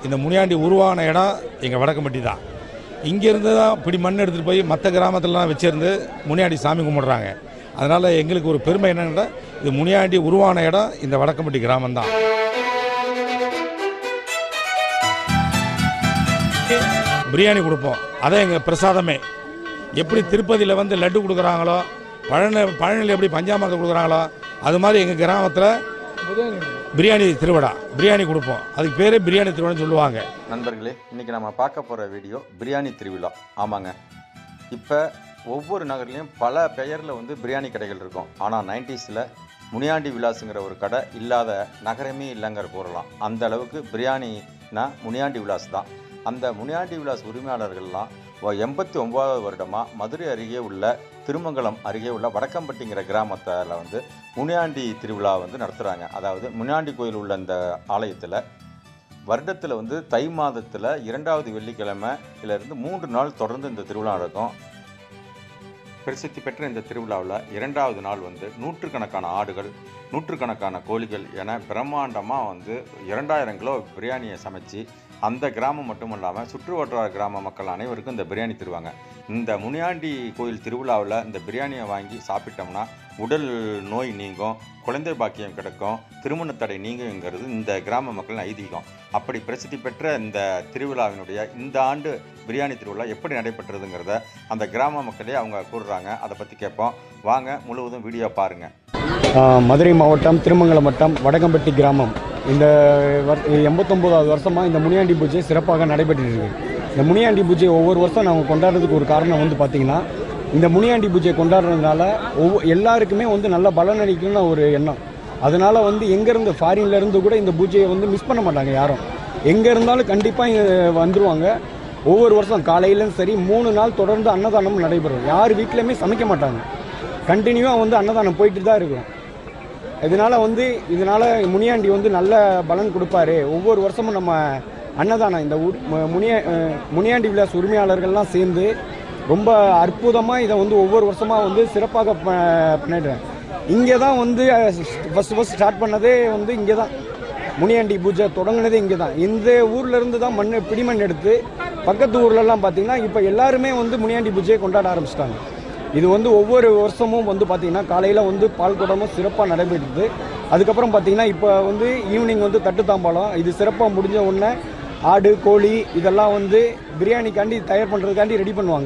இந்த முனியாண்டி உருவான இடம் எங்கள் வடக்கம்பட்டி தான் இங்கேருந்து தான் இப்படி மண் எடுத்துகிட்டு போய் மற்ற கிராமத்துலலாம் வச்சிருந்து முனியாண்டி சாமி கும்பிட்றாங்க அதனால் எங்களுக்கு ஒரு பெருமை என்னன்னா இது முனியாண்டி உருவான இடம் இந்த வடக்கம்பட்டி கிராமம் தான் பிரியாணி கொடுப்போம் அதான் எங்கள் பிரசாதமே எப்படி திருப்பதியில் வந்து லட்டு கொடுக்குறாங்களோ பழனி பழனியில் எப்படி பஞ்சாமிரதம் கொடுக்குறாங்களோ அது மாதிரி எங்கள் கிராமத்தில் பிரியாணி திருவிழா பிரியாணி கொடுப்போம் அதுக்கு பேரே பிரியாணி திருவிழான்னு சொல்லுவாங்க நண்பர்களே இன்றைக்கி நம்ம பார்க்க போகிற வீடியோ பிரியாணி திருவிழா ஆமாங்க இப்போ ஒவ்வொரு நகர்லேயும் பல பெயரில் வந்து பிரியாணி கடைகள் இருக்கும் ஆனால் நைன்டிஸில் முனியாண்டி விலாஸுங்கிற ஒரு கடை இல்லாத நகரமே இல்லைங்கிற கூறலாம் அந்த அளவுக்கு பிரியாணினா முனியாண்டி விலாஸ் தான் அந்த முனியாண்டி விலாஸ் உரிமையாளர்கள்லாம் எண்பத்தி ஒன்பதாவது வருடமாக மதுரை அருகே உள்ள திருமங்கலம் அருகே உள்ள வடக்கம்பட்டிங்கிற கிராமத்தில் வந்து முனியாண்டி திருவிழா வந்து நடத்துகிறாங்க அதாவது முனியாண்டி கோயில் உள்ள அந்த ஆலயத்தில் வருடத்தில் வந்து தை மாதத்தில் இரண்டாவது வெள்ளிக்கிழமை இருந்து மூன்று நாள் தொடர்ந்து இந்த திருவிழா நடக்கும் பிரசித்தி பெற்ற இந்த திருவிழாவில் இரண்டாவது நாள் வந்து நூற்றுக்கணக்கான ஆடுகள் நூற்றுக்கணக்கான கோழிகள் என பிரம்மாண்டமாக வந்து இரண்டாயிரம் கிலோ பிரியாணியை சமைச்சு அந்த கிராமம் மட்டும் இல்லாமல் சுற்று வட்டார கிராம மக்கள் அனைவருக்கும் இந்த பிரியாணி தருவாங்க இந்த முனியாண்டி கோயில் திருவிழாவில் இந்த பிரியாணியை வாங்கி சாப்பிட்டோம்னா உடல் நோய் நீங்கும் குழந்தை பாக்கியம் கிடைக்கும் திருமண தடை நீங்குங்கிறது இந்த கிராம மக்களின் ஐதீகம் அப்படி பிரசித்தி பெற்ற இந்த திருவிழாவினுடைய இந்த ஆண்டு பிரியாணி திருவிழா எப்படி நடைபெற்றதுங்கிறத அந்த கிராம மக்களே அவங்க கூறுறாங்க அதை பற்றி கேட்போம் வாங்க முழுவதும் வீடியோ பாருங்கள் ஆ, மதுரை மாவட்டம் திருமங்கலம் வட்டம் வடகம்பட்டி கிராமம் இந்த வர் எண்பத்தொம்போதாவது வருஷமாக இந்த முனியாண்டி பூஜை சிறப்பாக நடைபெற்று இருக்கு இந்த முனியாண்டி பூஜை ஒவ்வொரு வருஷம் நாங்கள் கொண்டாடுறதுக்கு ஒரு காரணம் வந்து பார்த்திங்கன்னா இந்த முனியாண்டி பூஜை கொண்டாடுறதுனால ஒவ்வொரு எல்லாருக்குமே வந்து நல்ல பலன் அளிக்கணும்னு ஒரு எண்ணம் அதனால வந்து எங்கேருந்து ஃபாரின்லேருந்து கூட இந்த பூஜையை வந்து மிஸ் பண்ண மாட்டாங்க யாரும் எங்கே இருந்தாலும் கண்டிப்பாக வந்துருவாங்க ஒவ்வொரு வருஷம் காலையிலும் சரி மூணு நாள் தொடர்ந்து அன்னதானம் நடைபெறும் யார் வீட்லையுமே சமைக்க மாட்டாங்க கண்டினியூவாக வந்து அன்னதானம் போயிட்டு தான் இருக்கும் இதனால வந்து இதனால முனியாண்டி வந்து நல்ல பலன் கொடுப்பாரு ஒவ்வொரு வருஷமும் நம்ம அன்னதானம் இந்த ஊர் மு- முனிய அஹ், முனியாண்டி விலாஸ் உரிமையாளர்கள்லாம் சேர்ந்து ரொம்ப அற்புதமாக இதை வந்து ஒவ்வொரு வருஷமாக வந்து சிறப்பாக ப- பண்ணிடுறேன் இங்கே தான் வந்து ஃபஸ்ட் ஃபஸ்ட் ஸ்டார்ட் பண்ணதே வந்து இங்கே தான் முனியாண்டி பூஜை தொடங்குனதே இங்கே தான் இந்த ஊர்ல இருந்து தான் மண் பிடிமண் எடுத்து பக்கத்து ஊர்லலாம் பார்த்தீங்கன்னா இப்போ எல்லாருமே வந்து முனியாண்டி பூஜையை கொண்டாட ஆரம்பிச்சிட்டாங்க இது வந்து ஒவ்வொரு வருஷமும் வந்து பார்த்தீங்கன்னா காலையில் வந்து பால் குடமும் சிறப்பாக நடைபெறுது அதுக்கப்புறம் பார்த்தீங்கன்னா இப்போ வந்து ஈவினிங் வந்து தட்டு தாம்பாளம் இது சிறப்பாக முடிஞ்ச உடனே ஆடு கோழி இதெல்லாம் வந்து பிரியாணிக்காண்டி தயார் பண்ணுறதுக்காண்டி ரெடி பண்ணுவாங்க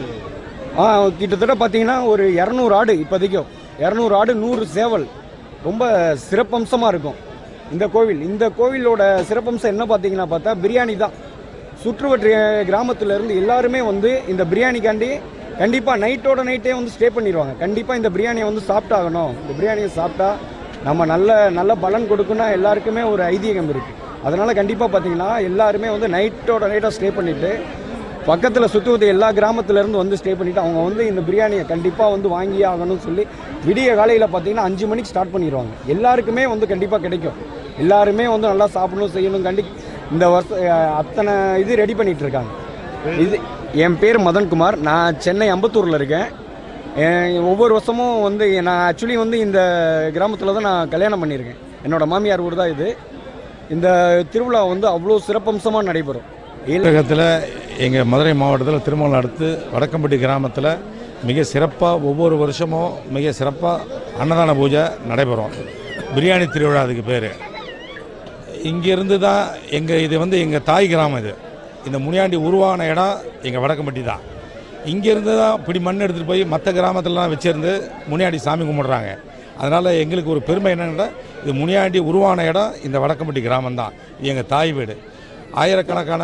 ஆ கிட்டத்தட்ட பார்த்தீங்கன்னா ஒரு இரநூறு ஆடு இப்போதைக்கும் இரநூறு ஆடு நூறு சேவல் ரொம்ப சிறப்பம்சமாக இருக்கும் இந்த கோவில் இந்த கோவிலோட சிறப்பம்சம் என்ன பார்த்தீங்கன்னா பார்த்தா பிரியாணி தான் சுற்றுவற்றிய கிராமத்துல இருந்து எல்லாருமே வந்து இந்த பிரியாணிக்காண்டி கண்டிப்பாக நைட்டோட நைட்டே வந்து ஸ்டே பண்ணிடுவாங்க கண்டிப்பாக இந்த பிரியாணியை வந்து சாப்பிட்டாகணும் இந்த பிரியாணியை சாப்பிட்டா நம்ம நல்ல நல்ல பலன் கொடுக்குன்னா எல்லாருக்குமே ஒரு ஐதீகம் இருக்குது அதனால் கண்டிப்பாக பார்த்தீங்கன்னா எல்லாருமே வந்து நைட்டோட நைட்டாக ஸ்டே பண்ணிவிட்டு பக்கத்தில் சுற்றுவது எல்லா கிராமத்துல இருந்து வந்து ஸ்டே பண்ணிவிட்டு அவங்க வந்து இந்த பிரியாணியை கண்டிப்பாக வந்து வாங்கியே ஆகணும்னு சொல்லி விடிய காலையில் பார்த்தீங்கன்னா அஞ்சு மணிக்கு ஸ்டார்ட் பண்ணிடுவாங்க எல்லாருக்குமே வந்து கண்டிப்பாக கிடைக்கும் எல்லாருமே வந்து நல்லா சாப்பிடணும் செய்யணும் கண்டி இந்த வருஷம் அஹ், அத்தனை இது ரெடி பண்ணிட்டு இருக்காங்க இது என் பேர் மதன்குமார் நான் சென்னை அம்பத்தூரில் இருக்கேன் என் ஒவ்வொரு வருஷமும் வந்து நான் ஆக்சுவலி வந்து இந்த கிராமத்தில் தான் நான் கல்யாணம் பண்ணியிருக்கேன் என்னோட மாமியார் ஊர் தான் இது இந்த திருவிழா வந்து அவ்வளோ சிறப்பம்சமாக நடைபெறும் ஏழு தமிழகத்தில் எங்கள் மதுரை மாவட்டத்தில் திருமணம் அடுத்து வடக்கம்பட்டி கிராமத்தில் மிக சிறப்பாக ஒவ்வொரு வருஷமும் மிக சிறப்பாக அன்னதான பூஜை நடைபெறும் பிரியாணி திருவிழா அதுக்கு பேர் இங்கேருந்து தான் எங்கள் இது வந்து எங்கள் தாய் கிராமம் இது இந்த முனியாண்டி உருவான இடம் எங்கள் வடக்கம்பட்டி தான் இங்கேருந்து தான் இப்படி மண் எடுத்துகிட்டு போய் மற்ற கிராமத்துலலாம் வச்சிருந்து முனியாண்டி சாமி கும்பிட்றாங்க அதனால் எங்களுக்கு ஒரு பெருமை என்னன்னா இது முனியாண்டி உருவான இடம் இந்த வடக்கம்பட்டி கிராமம் தான் இது எங்கள் தாய் வீடு ஆயிரக்கணக்கான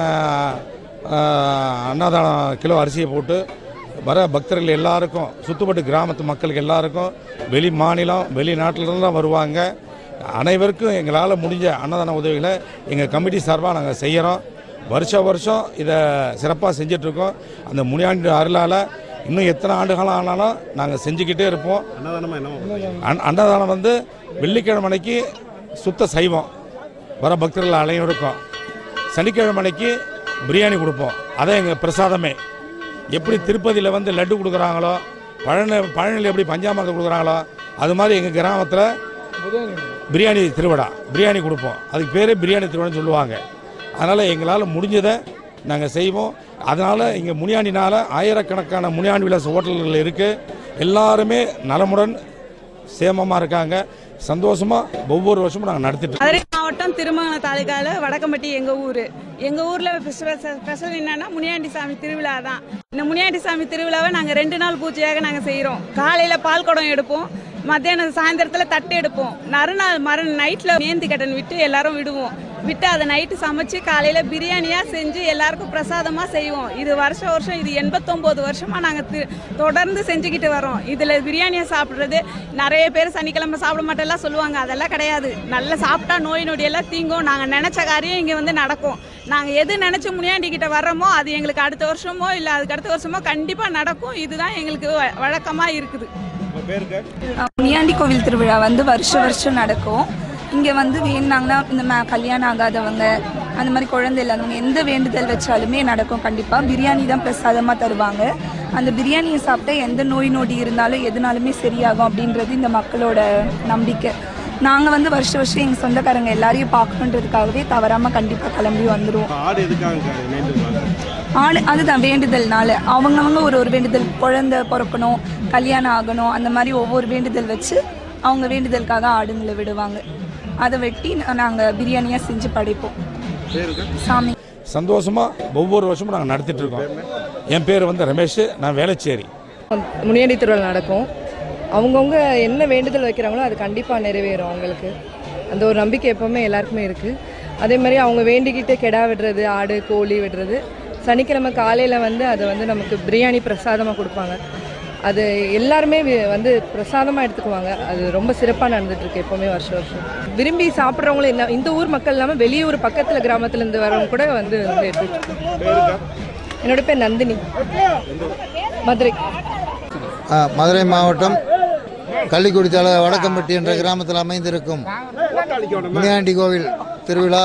ஆஹ், அன்னதானம் கிலோ அரிசியை போட்டு வர பக்தர்கள் எல்லாருக்கும் சுத்துப்பட்டு கிராமத்து மக்களுக்கு எல்லாருக்கும் வெளி மாநிலம் வெளிநாட்டிலலாம் வருவாங்க அனைவருக்கும் எங்களால் முடிஞ்ச அன்னதான உதவிகளை எங்கள் கமிட்டி சார்பாக நாங்கள் செய்கிறோம் வருஷ வருஷம் இதை சிறப்பாக செஞ்சிட்ருக்கோம் அந்த முனியாண்டி அருளால் இன்னும் எத்தனை ஆண்டுகாலம் ஆனாலும் நாங்கள் செஞ்சுக்கிட்டே இருப்போம் அன் அன்னதானம் வந்து வெள்ளிக்கிழமை அன்னைக்கு சுத்த சைவம் வர பக்தர்கள் அனைவருக்கும் சனிக்கிழமை அன்னைக்கு பிரியாணி கொடுப்போம் அதான் எங்கள் பிரசாதமே எப்படி திருப்பதியில் வந்து லட்டு கொடுக்குறாங்களோ பழனி பழனியில் எப்படி பஞ்சாமிரதம் கொடுக்குறாங்களோ அது மாதிரி எங்கள் கிராமத்தில் பிரியாணி திருவிழா பிரியாணி கொடுப்போம் அதுக்கு பேரே பிரியாணி திருவிழான்னு சொல்லுவாங்க அதனால் எங்களால் முடிஞ்சதை நாங்கள் செய்வோம் அதனால் இங்கே முனியாண்டினால் ஆயிரக்கணக்கான முனியாண்டி விலாஸ் ஹோட்டல்கள் இருக்குது எல்லாருமே நலமுடன் சேமமாக இருக்காங்க சந்தோஷமாக ஒவ்வொரு வருஷமும் நாங்கள் நடத்திட்டு மதுரை மாவட்டம் திருமங்கலம் தாலுக்காவில் வடக்கம்பட்டி எங்கள் ஊர் எங்கள் ஊரில் ஸ்பெஷல் என்னன்னா முனியாண்டி சாமி திருவிழா தான் இந்த முனியாண்டி சாமி திருவிழாவை நாங்கள் ரெண்டு நாள் பூஜையாக நாங்கள் செய்கிறோம் காலையில் பால் குடம் எடுப்போம் மத்தியானம் சாயந்தரத்தில் தட்டு எடுப்போம் மறுநாள் மறு நைட்டில் மேந்தி கட்டன் விட்டு எல்லாரும் விடுவோம் விட்டு அதை நைட்டு சமைச்சு காலையில் பிரியாணியாக செஞ்சு எல்லாருக்கும் பிரசாதமாக செய்வோம் இது வருஷம் வருஷம் இது எண்பத்தொம்போது வருஷமாக நாங்கள் தொடர்ந்து செஞ்சுக்கிட்டு வரோம் இதில் பிரியாணியை சாப்பிட்றது நிறைய பேர் சனிக்கிழமை சாப்பிட மாட்டேல்லாம் சொல்லுவாங்க அதெல்லாம் கிடையாது நல்லா சாப்பிட்டா நோய் நொடி எல்லாம் தீங்கும் நாங்கள் நினச்ச காரியம் இங்கே வந்து நடக்கும் நாங்கள் எது நினச்சி முனியாண்டி கிட்ட வர்றோமோ அது எங்களுக்கு அடுத்த வருஷமோ இல்லை அதுக்கு அடுத்த வருஷமோ கண்டிப்பாக நடக்கும் இதுதான் எங்களுக்கு வ- வழக்கமா இருக்குது முனியாண்டி கோவில் திருவிழா வந்து வருஷம் வருஷம் நடக்கும் இங்கே வந்து வேணுனாங்கன்னா இந்த மே கல்யாணம் ஆகாதவங்க அந்த மாதிரி குழந்தை இல்லாதவங்க எந்த வேண்டுதல் வச்சாலுமே நடக்கும் கண்டிப்பாக பிரியாணி தான் பிரசாதமாக தருவாங்க அந்த பிரியாணியை சாப்பிட்டா எந்த நோய் நொடி இருந்தாலும் எதுனாலுமே சரியாகும் அப்படின்றது இந்த மக்களோட நம்பிக்கை நாங்கள் வந்து வருஷம் வருஷம் எங்கள் சொந்தக்காரங்க எல்லாரையும் பார்க்கணுன்றதுக்காகவே தவறாமல் கண்டிப்பாக கிளம்பி வந்துடுவோம் ஆடு எதுக்காக வேண்டுவாங்க ஆடு அதுதான் வேண்டுதல்னால அவங்கவங்க ஒரு ஒரு வேண்டுதல் குழந்தை பிறக்கணும் கல்யாணம் ஆகணும் அந்த மாதிரி ஒவ்வொரு வேண்டுதல் வச்சு அவங்க வேண்டுதலுக்காக ஆடுங்களை விடுவாங்க அதை வெட்டி நாங்கள் பிரியாணியாக செஞ்சு படைப்போம் சாமி சந்தோஷமாக ஒவ்வொரு வருஷமும் நாங்கள் நடத்திட்டு இருக்கோம் என் பேர் வந்து ரமேஷ் நான் வேளச்சேரி முனியாண்டி திருவிழா நடக்கும் அவங்கவுங்க என்ன வேண்டுதல் வைக்கிறாங்களோ அது கண்டிப்பாக நிறைவேறும் அவங்களுக்கு அந்த ஒரு நம்பிக்கை எப்போவுமே எல்லாருக்குமே இருக்குது அதே மாதிரி அவங்க வேண்டிக்கிட்டு கெடா விடுறது ஆடு கோழி விடுறது சனிக்கிழமை காலையில் வந்து அதை வந்து நமக்கு பிரியாணி பிரசாதமாக கொடுப்பாங்க அது எல்லாருமே வி- வந்து பிரசாதமாக எடுத்துக்குவாங்க அது ரொம்ப சிறப்பாக நடந்துட்டுருக்கு எப்போவுமே வருஷம் வருஷம் விரும்பி சாப்பிட்றவங்களும் என்ன இந்த ஊர் மக்கள் இல்லாமல் வெளியூர் பக்கத்தில் கிராமத்துலேருந்து வரவங்க கூட வந்து வந்து எடுத்துட்டு என்னோட பேர் நந்தினி மதுரை ஆ, மதுரை மாவட்டம் கள்ளிக்குடி தலை வடக்கம்பட்டி என்ற கிராமத்தில் அமைந்திருக்கும் முனியாண்டி கோவில் திருவிழா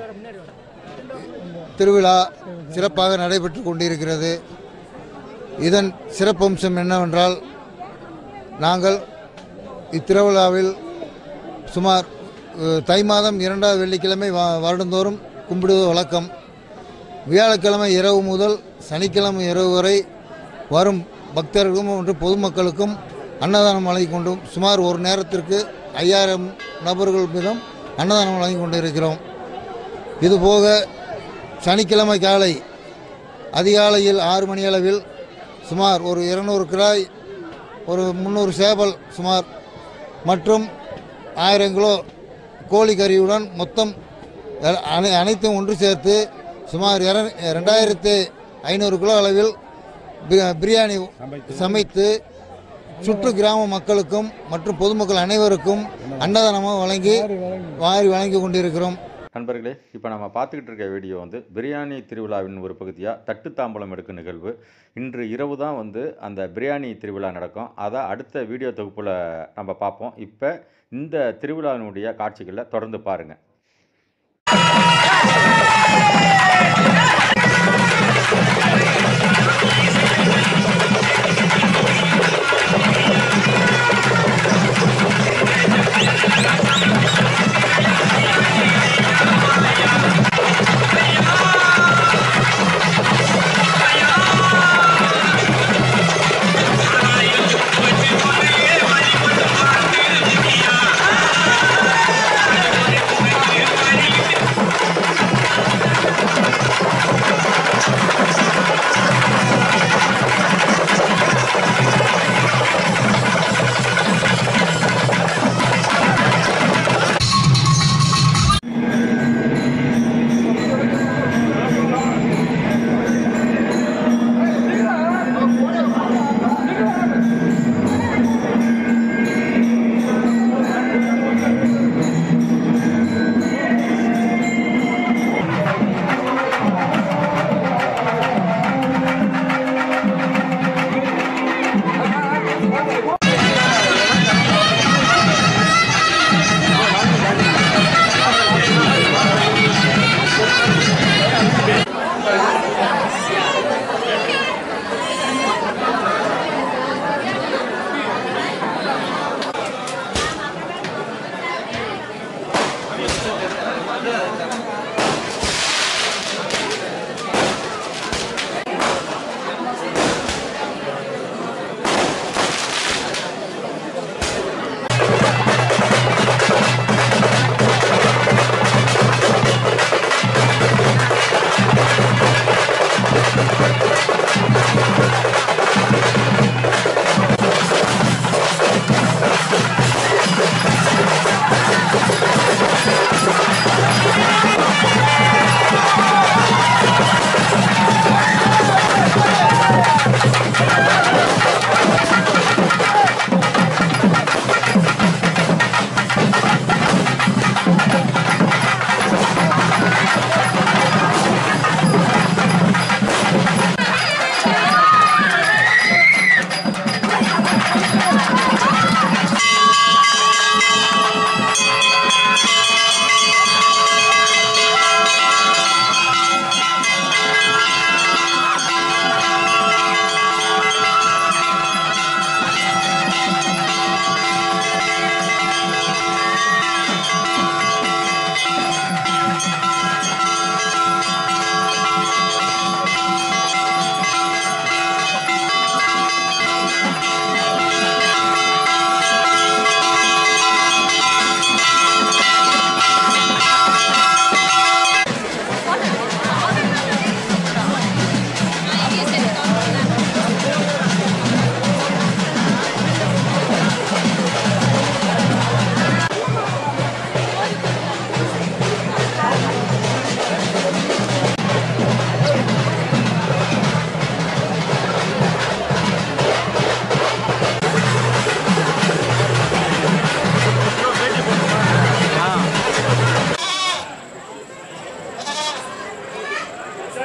திருவிழா சிறப்பாக நடைபெற்று கொண்டிருக்கிறது இதன் சிறப்பம்சம் என்னவென்றால் நாங்கள் இத்திருவிழாவில் சுமார் அஹ், தை மாதம் இரண்டாவது வெள்ளிக்கிழமை வா- வருடந்தோறும் கும்பிடுவது வழக்கம் வியாழக்கிழமை இரவு முதல் சனிக்கிழமை இரவு வரை வரும் பக்தர்களுக்கும் மற்றும் பொதுமக்களுக்கும் அன்னதானம் வழங்கி கொண்டும் சுமார் ஒரு நேரத்திற்கு ஐயாயிரம் நபர்கள் வீதம் அன்னதானம் வழங்கி கொண்டிருக்கிறோம் இதுபோக சனிக்கிழமை காலை அதிகாலையில் ஆறு மணி அளவில் சுமார் ஒரு இருநூறு கிராய் ஒரு முந்நூறு சேவல் சுமார் மற்றும் ஆயிரம் கிலோ கோழி கறியுடன் மொத்தம் அ- அனை அனைத்தும் ஒன்று சேர்த்து சுமார் இர- ரெண்டாயிரத்து ஐநூறு கிலோ அளவில் பி- பிரியாணி சமைத்து சுற்று கிராம மக்களுக்கும் மற்றும் பொதுமக்கள் அனைவருக்கும் அன்னதானமாக வழங்கி வாரி வழங்கி கொண்டிருக்கிறோம் நண்பர்களே இப்போ நம்ம பார்த்துக்கிட்டு இருக்க வீடியோ வந்து பிரியாணி திருவிழாவின் ஒரு பகுதியாக தட்டு தாம்பலம் எடுக்கும் நிகழ்வு இன்று இரவு தான் வந்து அந்த பிரியாணி திருவிழா நடக்கும் அதை அடுத்த வீடியோ தொகுப்பில் நம்ம பார்ப்போம் இப்போ இந்த திருவிழாவினுடைய காட்சிகளை தொடர்ந்து பாருங்கள் Thank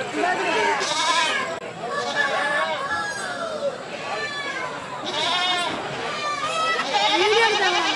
வீடியோ எடுத்தாங்க